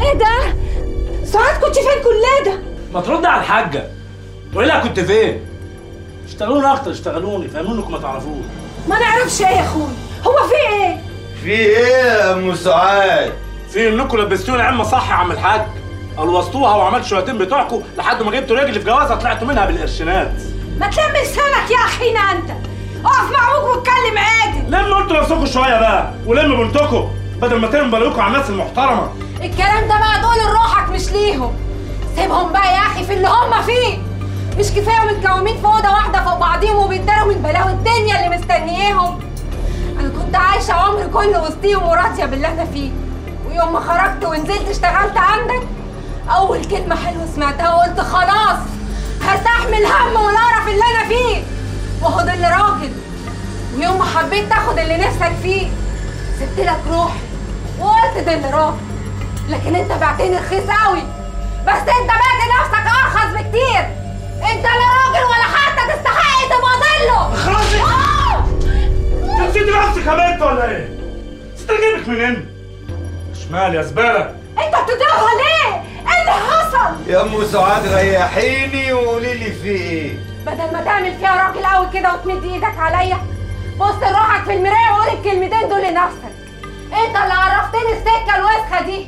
ايه ده سعاد كنت فين كل ده ما ترد على الحاجه وإلا كنت فين اشتغلوني اكتر اشتغلوني فهموني انكم ما تعرفوش ما نعرفش ايه يا اخوي هو في ايه في ايه يا ام سعاد في انكم لبستوني عمه صح يا عم الحاج الوسطوها وعملت شويتين بتوعكم لحد ما جبتوا رجلي في جوازها طلعتوا منها بالقرشينات ما تلم لسانك يا اخينا انت اقف مع ابوك واتكلم عادي لموا انتوا نفسكم شويه بقى ولموا بنتكم بدل ما تلموا بالكم على الناس المحترمه الكلام ده بقى تقول لروحك مش ليهم سيبهم بقى يا اخي في اللي هم فيه مش كفايه متكومين في اوضه واحده فوق بعضيهم وبيتداروا من بلاوي الدنيا اللي مستنياهم انا كنت عايشه عمري كله وسطيهم وراضيه باللي انا فيه ويوم ما خرجت ونزلت اشتغلت عندك اول كلمه حلوه سمعتها وقلت خلاص هستحمل هم والقرف اللي انا فيه وهو ده اللي راجل ويوم ما حبيت تاخد اللي نفسك فيه سبت لك روحي وقلت ده اللي راجل لكن انت بعتني رخيص قوي بس انت بعت نفسك ارخص بكتير انت لا راجل ولا حتى تستحق تبقى ضله اخرسي! آه! انت نسيتي نفسك يا بنت ولا ايه؟ نسيت اجيبك منين؟ شمال يا زباله انت بتضربها ليه؟ ايه اللي حصل؟ يا ام سعاد ريحيني وقولي لي في ايه بدل ما تعمل فيها راجل قوي كده وتمد ايدك عليا بص لروحك في المرايه وقول الكلمتين دول لنفسك انت اللي عرفتني السكه الوسخه دي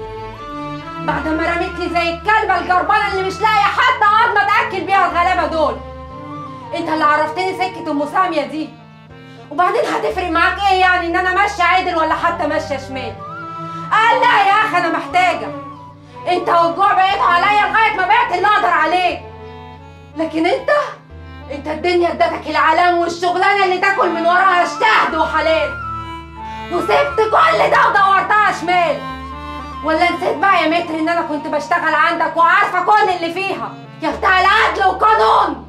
بعد ما رميتني زي الكلبه الجربانه اللي مش لاقيه حتى عظمه تاكل بيها الغلابه دول انت اللي عرفتني سكه ام ساميه دي وبعدين هتفرق معاك ايه يعني ان انا ماشيه عدل ولا حتى ماشيه شمال قال لا يا اخي انا محتاجه انت والجوع بقيت عليا لغايه ما بعت اللي اقدر عليه لكن انت انت الدنيا ادتك العلام والشغلانه اللي تاكل من وراها اجتهد وحلال وسبت كل ده ودورتها شمال ولا نسيت بقى يا متر ان انا كنت بشتغل عندك وعارفه كل اللي فيها يا بتاع العدل والقانون